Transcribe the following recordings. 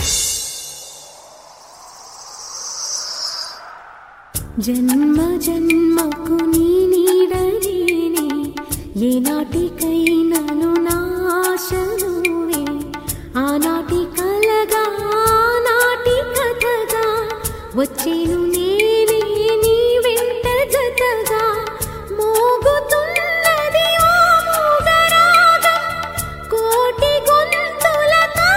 జన్మ జన్మకు నీ నీడనేనే ఏ నాటికైనను నాశనువే ఆనాటి కలగా నాటి కథగా వచ్చేను నేనే నీ వెంట జతగా మోగుతున్నది ఓ మూగరాగం కోటి గొంతులతో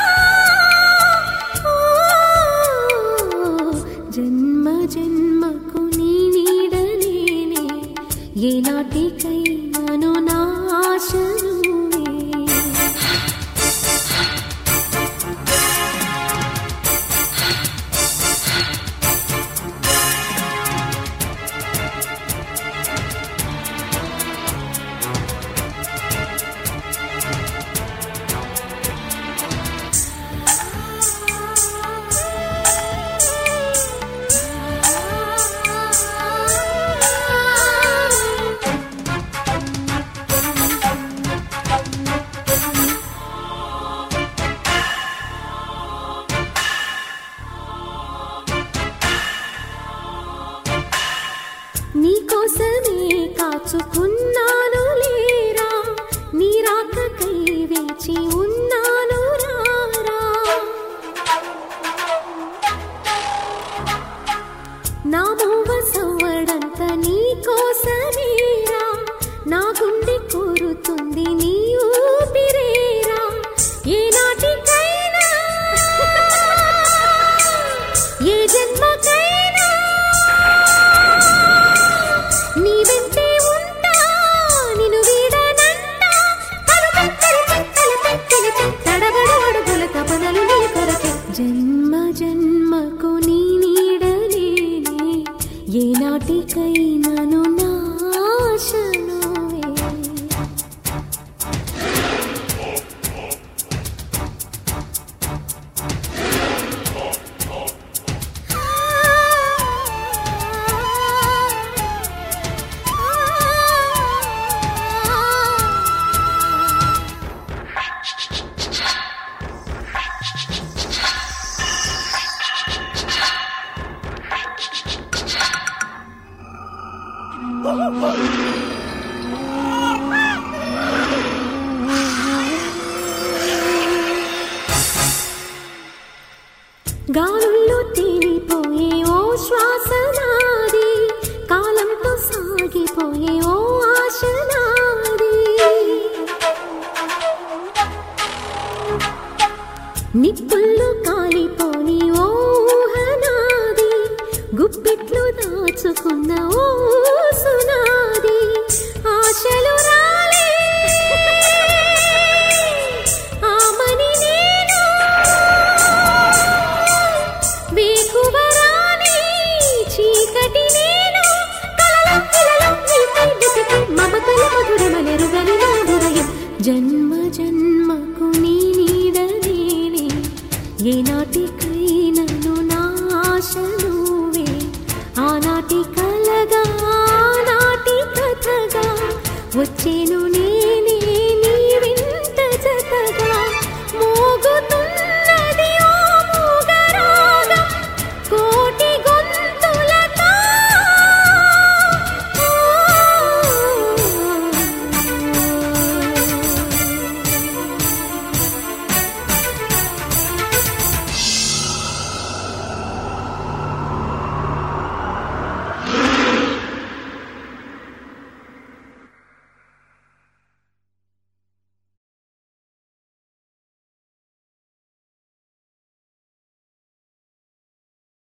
జన్మ జన్మకు నీ నీడనేనే ఏ నాటికైనాను నాశనువే నీకోసమే కాచుకున్నాను లేరా నీ రాకకై వేచి ఉన్నాను రారా నా మూవ సవ్వడంత నీకోసమేరా నా గుండె కోరుతుంది నీ ఊపిరేరా ఏ నాటికైనా ఏ జన్మకైనా నీ వెంటే ఉంటా నిన్ను వీడనంట తలుపె తలుపె తలుపె తలుపె తడబడు అడుగుల తపనలు నీ కొరకే జన్మ జన్మకు నీ నీడలేనే ఏ నాటికైనాను నాశనువే గాలుల్లో తేలిపోయే ఓ శ్వాస నాది కాలంతో సాగిపోయే ఓ ఆశ నాది నిప్పుల్లో కాలిపోని ఓ ఊహ నాది గుప్పిట్లు దాచుకున్న ఓ సునాది ఆశలు రాలే ఆమని నేను వేకువరాని చీకటి నేను కలలం కలలం నీపై వెతికి మమతల మధురమలెరుగని నా హృదయం జన్మ జన్మకు నీ నీడనేనే ఏ నాటికైనను నాశనువే ఆనాటి కలగా నాటి కథగా వచ్చేను